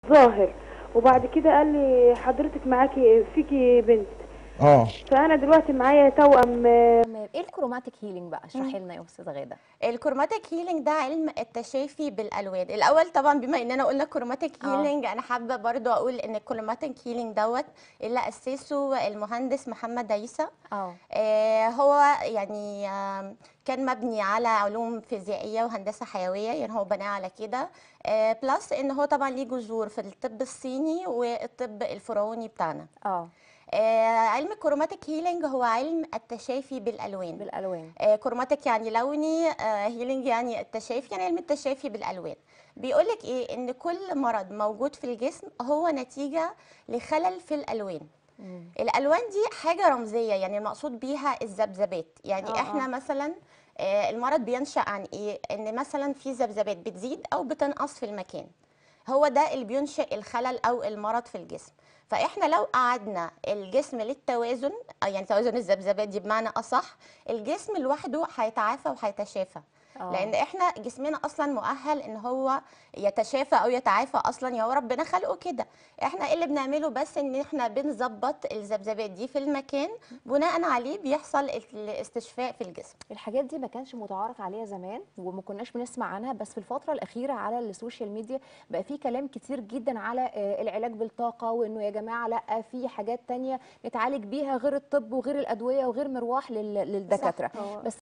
ظاهر وبعد كده قال لي حضرتك معاكي فيكي بنت اه فانا دلوقتي معايا توأم آه، تمام ايه الكروماتيك هيلينج بقى اشرحي لنا يا استاذه غاده الكروماتيك هيلينج ده علم التشافي بالالوان الاول طبعا بما اننا قلنا كروماتيك آه. هيلينج انا حابه برضو اقول ان الكروماتيك هيلينج دوت اللي اسسه المهندس محمد عيسى اه آه، هو يعني آم، كان مبني على علوم فيزيائيه وهندسه حيويه يعني هو بناه على كده بلس ان هو طبعا ليه جذور في الطب الصيني والطب الفرعوني بتاعنا اه آه، علم الكروماتيك هيلينج هو علم التشافي بالالوان بالالوان آه، كروماتيك يعني لوني آه، هيلينج يعني التشافي يعني علم التشافي بالالوان بيقول لك ايه ان كل مرض موجود في الجسم هو نتيجه لخلل في الالوان مم. الالوان دي حاجه رمزيه يعني المقصود بيها الذبذبات يعني آه، احنا آه. مثلا آه، المرض بينشا عن ايه ان مثلا في ذبذبات بتزيد او بتنقص في المكان هو ده اللي بينشئ الخلل او المرض في الجسم فاحنا لو قعدنا الجسم للتوازن أو يعني توازن الذبذبات دي بمعنى اصح الجسم لوحده هيتعافى وهيتشافى آه. لان احنا جسمنا اصلا مؤهل ان هو يتشافى او يتعافى اصلا يا هو ربنا خلقه كده احنا اللي بنعمله بس ان احنا بنظبط الذبذبات دي في المكان بناء عليه بيحصل الاستشفاء في الجسم الحاجات دي ما كانش متعارف عليها زمان وما كناش بنسمع عنها بس في الفترة الأخيرة على السوشيال ميديا بقى في كلام كتير جدا على آه، العلاج بالطاقة وإنه يا جماعة لأ في حاجات تانية نتعالج بيها غير الطب وغير الأدوية وغير مرواح لل- للدكاترة هو بس